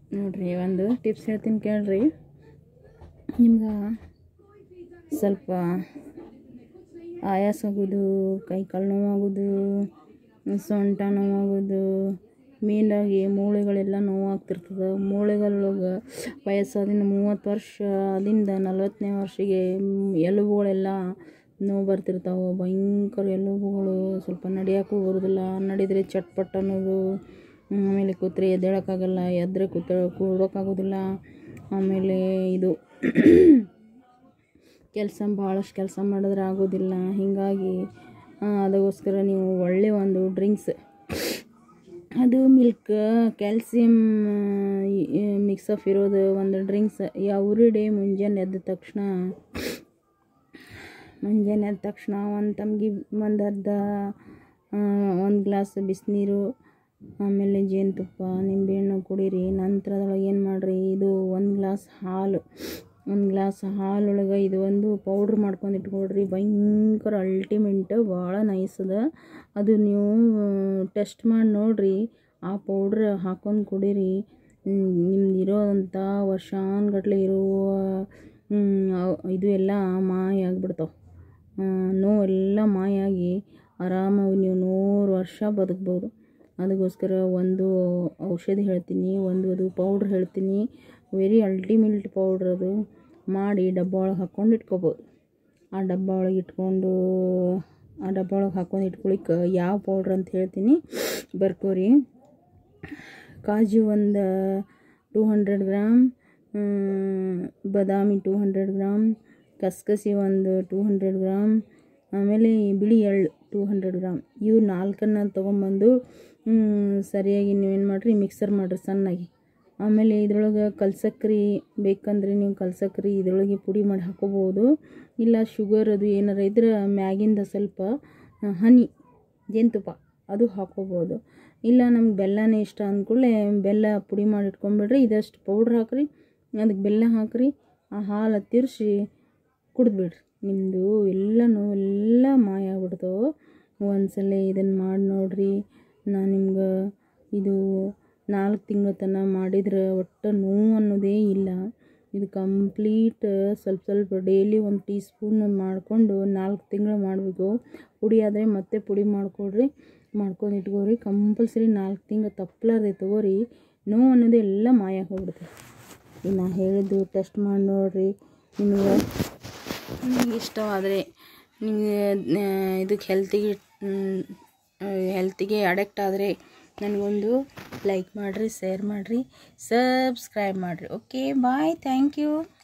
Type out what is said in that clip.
ನೋಡ್ರಿ ಒಂದು ಟಿಪ್ಸ್ ಹೇಳ್ತೀನಿ ಕೇಳ್ರಿ ನಿಮ್ಗೆ ಸ್ವಲ್ಪ ಆಯಾಸ ಆಗೋದು ಕೈ ಕಾಲು ನೋವಾಗೋದು ಸೊಂಟ ನೋವಾಗೋದು ಮೇಲಾಗಿ ಮೂಳೆಗಳೆಲ್ಲ ನೋವಾಗ್ತಿರ್ತದೆ ಮೂಳೆಗಳೊಳಗೆ ವಯಸ್ಸಾದಿಂದ ಮೂವತ್ತು ವರ್ಷ ಅದಿಂದ ನಲ್ವತ್ತನೇ ವರ್ಷಕ್ಕೆ ಎಲುಬುಗಳೆಲ್ಲ ನೋವು ಬರ್ತಿರ್ತಾವೆ ಭಯಂಕರ ಎಲುಬುಗಳು ಸ್ವಲ್ಪ ನಡಿಯೋಕ್ಕೂ ಬರೋದಿಲ್ಲ ನಡೆದ್ರೆ ಚಟ್ಪಟ್ ಅನ್ನೋದು ಆಮೇಲೆ ಕೂತ್ರೆ ಎದ್ದೇಳೋಕ್ಕಾಗಲ್ಲ ಎದ್ರೆ ಕೂತ ಕೂಡೋಕ್ಕಾಗೋದಿಲ್ಲ ಆಮೇಲೆ ಇದು ಕೆಲಸ ಭಾಳಷ್ಟು ಕೆಲಸ ಮಾಡಿದ್ರೆ ಆಗೋದಿಲ್ಲ ಹೀಗಾಗಿ ಅದಕ್ಕೋಸ್ಕರ ನೀವು ಒಳ್ಳೆಯ ಒಂದು ಡ್ರಿಂಕ್ಸ್ ಅದು ಮಿಲ್ಕ್ ಕ್ಯಾಲ್ಸಿಯಂ ಮಿಕ್ಸಪ್ ಇರೋದು ಒಂದು ಡ್ರಿಂಕ್ಸ್ ಎವ್ರಿ ಡೇ ಮುಂಜಾನೆ ಎದ್ದ ತಕ್ಷಣ ಮುಂಜಾನೆ ಎದ್ದ ತಕ್ಷಣ ಒಂದು ತಮ್ಗೆ ಒಂದು ಅರ್ಧ ಒಂದು ಗ್ಲಾಸ್ ಬಿಸಿನೀರು ಆಮೇಲೆ ಜೇನುತುಪ್ಪ ನಿಂಬೆಹಣ್ಣು ಕುಡೀರಿ ನಂತರದೊಳಗೆ ಏನು ಮಾಡಿರಿ ಇದು ಒಂದು ಗ್ಲಾಸ್ ಹಾಲು ಒಂದು ಗ್ಲಾಸ್ ಹಾಲೊಳಗೆ ಇದು ಒಂದು ಪೌಡ್ರ್ ಮಾಡ್ಕೊಂಡು ಇಟ್ಕೊಳ್ರಿ ಭಯಂಕರ ಅಲ್ಟಿಮೆಂಟ್ ಭಾಳ ನೈಸ್ ಅದ ಅದು ನೀವು ಟೆಸ್ಟ್ ಮಾಡಿ ನೋಡಿರಿ ಆ ಪೌಡ್ರ್ ಹಾಕ್ಕೊಂಡು ಕುಡೀರಿ ನಿಮ್ದು ಇರೋವಂಥ ವರ್ಷಾನುಗಟ್ಲೆ ಇರುವ ಇದು ಎಲ್ಲ ಮಾಯ ಆಗ್ಬಿಡ್ತಾವೆ ನೋವೆಲ್ಲ ಮಾಯಾಗಿ ಆರಾಮಾಗಿ ನೀವು ನೂರು ವರ್ಷ ಬದುಕ್ಬೋದು ಅದಕ್ಕೋಸ್ಕರ ಒಂದು ಔಷಧಿ ಹೇಳ್ತೀನಿ ಒಂದು ಅದು ಪೌಡ್ರ್ ಹೇಳ್ತೀನಿ ವೆರಿ ಅಲ್ಟಿಮೇಟ್ ಪೌಡ್ರ್ ಅದು ಮಾಡಿ ಡಬ್ಬ ಒಳಗೆ ಹಾಕ್ಕೊಂಡು ಇಟ್ಕೊಬೋದು ಆ ಡಬ್ಬ ಒಳಗೆ ಇಟ್ಕೊಂಡು ಆ ಡಬ್ಬ ಒಳಗೆ ಹಾಕ್ಕೊಂಡು ಇಟ್ಕೊಳಿಕ್ಕೆ ಯಾವ ಪೌಡ್ರ್ ಅಂತ ಹೇಳ್ತೀನಿ ಬರ್ಕೋರಿ ಕಾಜು ಒಂದು ಟೂ ಹಂಡ್ರೆಡ್ ಗ್ರಾಮ್ ಬಾದಾಮಿ ಟೂ ಹಂಡ್ರೆಡ್ ಗ್ರಾಮ್ ಕಸ್ಕಸಿ ಒಂದು ಟೂ ಹಂಡ್ರೆಡ್ ಗ್ರಾಮ್ ಆಮೇಲೆ ಬಿಳಿ ಎಳ್ಳು ಟೂ ಹಂಡ್ರೆಡ್ ಗ್ರಾಮ್ ಇವು ನಾಲ್ಕನ್ನು ತೊಗೊಂಬಂದು ಸರಿಯಾಗಿ ನೀವೇನು ಮಾಡಿರಿ ಮಿಕ್ಸರ್ ಮಾಡಿರಿ ಸಣ್ಣಗೆ ಆಮೇಲೆ ಇದ್ರೊಳಗೆ ಕಲ್ಸಕ್ರೆ ಬೇಕಂದ್ರೆ ನೀವು ಕಲ್ಸಕ್ರೆ ಇದ್ರೊಳಗೆ ಪುಡಿ ಮಾಡಿ ಹಾಕೋಬೋದು ಇಲ್ಲ ಶುಗರ್ ಅದು ಏನಾರ ಇದ್ರೆ ಮ್ಯಾಗಿಂದ ಸ್ವಲ್ಪ ಹನಿ ಜೇನುತುಪ್ಪ ಅದು ಹಾಕೋಬೋದು ಇಲ್ಲ ನಮ್ಗೆ ಬೆಲ್ಲನೇ ಇಷ್ಟ ಅಂದ್ಕೂಡಲೇ ಬೆಲ್ಲ ಪುಡಿ ಮಾಡಿ ಇಟ್ಕೊಂಬಿಡ್ರಿ ಇದಷ್ಟು ಪೌಡ್ರ್ ಹಾಕಿರಿ ಅದಕ್ಕೆ ಬೆಲ್ಲ ಹಾಕಿರಿ ಆ ಹಾಲು ತಿರ್ಸಿ ಕುಡಿದ್ಬಿಡ್ರಿ ನಿಮ್ಮದು ಎಲ್ಲ ನೋವೆಲ್ಲ ಮಾಯ ಆಗ್ಬಿಡ್ತಾವೆ ಒಂದ್ಸಲ ಇದನ್ನು ಮಾಡಿ ನೋಡಿರಿ ನಾನು ನಿಮ್ಗೆ ಇದು ನಾಲ್ಕು ತಿಂಗಳ ತನಕ ಮಾಡಿದ್ರೆ ಒಟ್ಟು ನೋವು ಅನ್ನೋದೇ ಇಲ್ಲ ಇದು ಕಂಪ್ಲೀಟ್ ಸ್ವಲ್ಪ ಸ್ವಲ್ಪ ಡೈಲಿ ಒಂದು ಟೀ ಸ್ಪೂನ್ ಮಾಡಿಕೊಂಡು ನಾಲ್ಕು ತಿಂಗಳು ಮಾಡಬೇಕು ಪುಡಿ ಆದರೆ ಮತ್ತೆ ಪುಡಿ ಮಾಡಿಕೊಡ್ರಿ ಮಾಡ್ಕೊಂಡು ಇಟ್ಕೋರಿ ಕಂಪಲ್ಸರಿ ನಾಲ್ಕು ತಿಂಗಳು ತಪ್ಪಲಾರ್ದೆ ತೊಗೋರಿ ನೋವು ಅನ್ನೋದು ಎಲ್ಲ ಮಾಯ ಹೋಗ್ಬಿಡುತ್ತೆ ಇನ್ನು ಹೇಳಿದ್ದು ಟೆಸ್ಟ್ ಮಾಡಿ ನೋಡಿರಿ ನಿಮಗೆ ನಿಮಗೆ ಇಷ್ಟವಾದರೆ ನಿಮಗೆ ಇದಕ್ಕೆ ಹೆಲ್ತಿಗೆ ಹೆಲ್ತಿಗೆ ಅಡಕ್ಟ್ ಆದರೆ ನನಗೊಂದು ಲೈಕ್ ಮಾಡಿರಿ ಶೇರ್ ಮಾಡಿರಿ ಸಬ್ಸ್ಕ್ರೈಬ್ ಮಾಡಿರಿ ಓಕೆ ಬಾಯ್ ಥ್ಯಾಂಕ್ ಯು